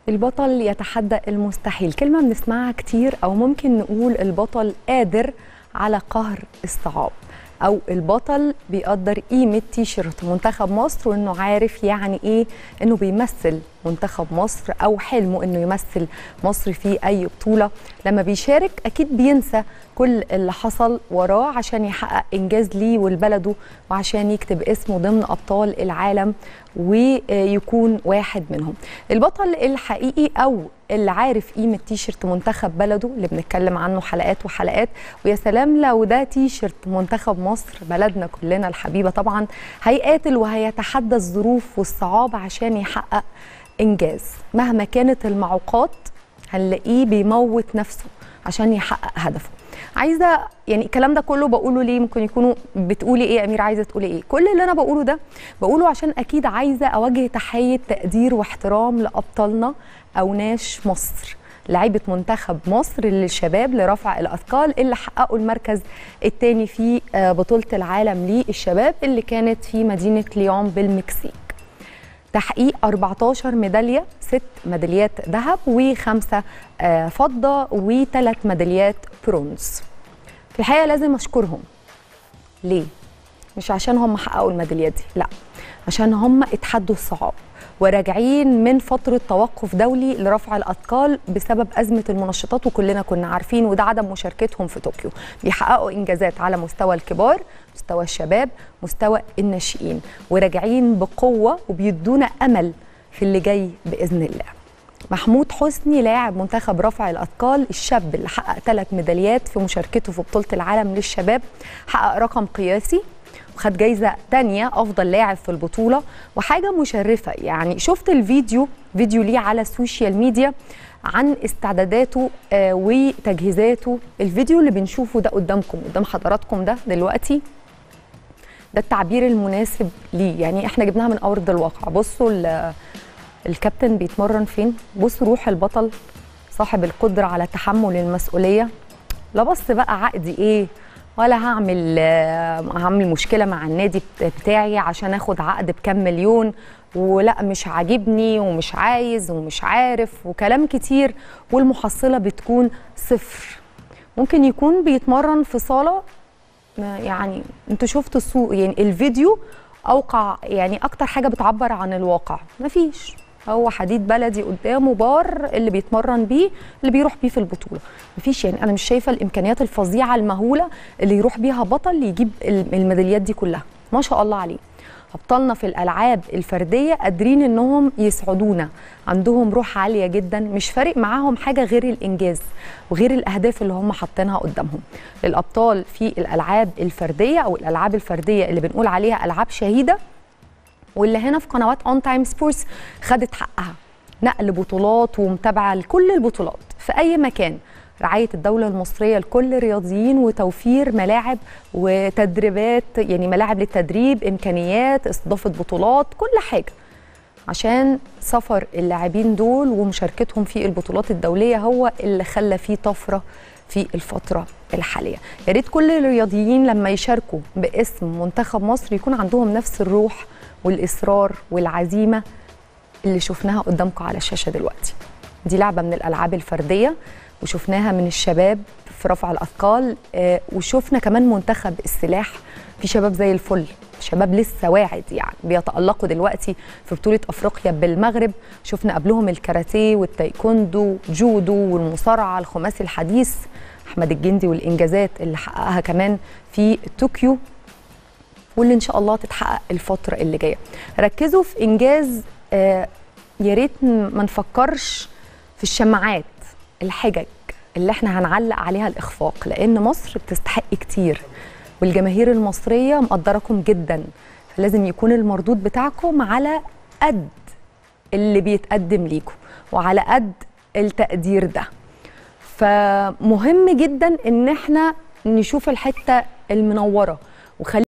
البطل يتحدى المستحيل كلمة بنسمعها كتير أو ممكن نقول البطل قادر على قهر الصعاب أو البطل بيقدر قيمة تيشيرت منتخب مصر وإنه عارف يعني إيه إنه بيمثل منتخب مصر أو حلمه إنه يمثل مصر في أي بطولة لما بيشارك أكيد بينسى كل اللي حصل وراه عشان يحقق إنجاز ليه ولبلده وعشان يكتب اسمه ضمن أبطال العالم ويكون واحد منهم البطل الحقيقي أو اللي عارف قيمة تيشيرت منتخب بلده اللي بنتكلم عنه حلقات وحلقات ويا سلام لو ده تيشيرت منتخب مصر بلدنا كلنا الحبيبة طبعا هيقاتل وهيتحدى الظروف والصعاب عشان يحقق إنجاز مهما كانت المعوقات هنلاقيه بيموت نفسه عشان يحقق هدفه عايزه يعني الكلام ده كله بقوله ليه ممكن يكونوا بتقولي ايه يا امير عايزه تقولي ايه كل اللي انا بقوله ده بقوله عشان اكيد عايزه اوجه تحيه تقدير واحترام لابطالنا اوناش مصر لعيبه منتخب مصر للشباب لرفع الاثقال اللي حققوا المركز الثاني في بطوله العالم للشباب اللي كانت في مدينه ليون بالمكسيك تحقيق 14 ميداليه ست ميداليات ذهب وخمسه فضه وثلاث ميداليات برونز في الحقيقه لازم اشكرهم ليه مش عشان هم حققوا الميداليات دي لا عشان هم اتحدوا الصعاب وراجعين من فترة توقف دولي لرفع الأثقال بسبب أزمة المنشطات وكلنا كنا عارفين وده عدم مشاركتهم في طوكيو بيحققوا إنجازات على مستوى الكبار مستوى الشباب مستوى الناشئين وراجعين بقوة وبيدونا أمل في اللي جاي بإذن الله محمود حسني لاعب منتخب رفع الاثقال الشاب اللي حقق ثلاث ميداليات في مشاركته في بطوله العالم للشباب حقق رقم قياسي وخد جايزه تانية افضل لاعب في البطوله وحاجه مشرفه يعني شفت الفيديو فيديو ليه على السوشيال ميديا عن استعداداته آه وتجهيزاته الفيديو اللي بنشوفه ده قدامكم قدام حضراتكم ده دلوقتي ده التعبير المناسب ليه يعني احنا جبناها من ارض الواقع بصوا الكابتن بيتمرن فين بصوا روح البطل صاحب القدره على تحمل المسؤوليه لا بص بقى عقدي ايه ولا هعمل هعمل مشكله مع النادي بتاعي عشان اخد عقد بكام مليون ولا مش عاجبني ومش عايز ومش عارف وكلام كتير والمحصله بتكون صفر ممكن يكون بيتمرن في صاله يعني انتوا شفتوا السوق يعني الفيديو اوقع يعني اكتر حاجه بتعبر عن الواقع مفيش هو حديد بلدي قدامه بار اللي بيتمرن بيه اللي بيروح بيه في البطوله مفيش يعني انا مش شايفه الامكانيات الفظيعه المهوله اللي يروح بيها بطل يجيب الميداليات دي كلها ما شاء الله عليه ابطالنا في الالعاب الفرديه قادرين انهم يسعدونا عندهم روح عاليه جدا مش فارق معاهم حاجه غير الانجاز وغير الاهداف اللي هم حاطينها قدامهم الابطال في الالعاب الفرديه او الالعاب الفرديه اللي بنقول عليها العاب شهيده واللي هنا في قنوات اون تايم سبورتس خدت حقها نقل بطولات ومتابعه لكل البطولات في اي مكان رعايه الدوله المصريه لكل الرياضيين وتوفير ملاعب وتدريبات يعني ملاعب للتدريب امكانيات استضافه بطولات كل حاجه عشان سفر اللاعبين دول ومشاركتهم في البطولات الدوليه هو اللي خلى فيه طفره في الفتره الحاليه يا ريت كل الرياضيين لما يشاركوا باسم منتخب مصر يكون عندهم نفس الروح والاصرار والعزيمه اللي شفناها قدامكم على الشاشه دلوقتي دي لعبه من الالعاب الفرديه وشفناها من الشباب في رفع الاثقال آه وشفنا كمان منتخب السلاح في شباب زي الفل شباب لسه واعد يعني بيتالقوا دلوقتي في بطوله افريقيا بالمغرب شفنا قبلهم الكاراتيه والتايكوندو جودو والمصارعه الخماسي الحديث احمد الجندي والانجازات اللي حققها كمان في طوكيو واللي ان شاء الله تتحقق الفتره اللي جايه ركزوا في انجاز آه يا ريت ما نفكرش في الشماعات الحجج اللي احنا هنعلق عليها الاخفاق لان مصر بتستحق كتير والجماهير المصريه مقدركم جدا فلازم يكون المردود بتاعكم على قد اللي بيتقدم ليكم وعلى قد التقدير ده فمهم جدا ان احنا نشوف الحته المنوره وخلي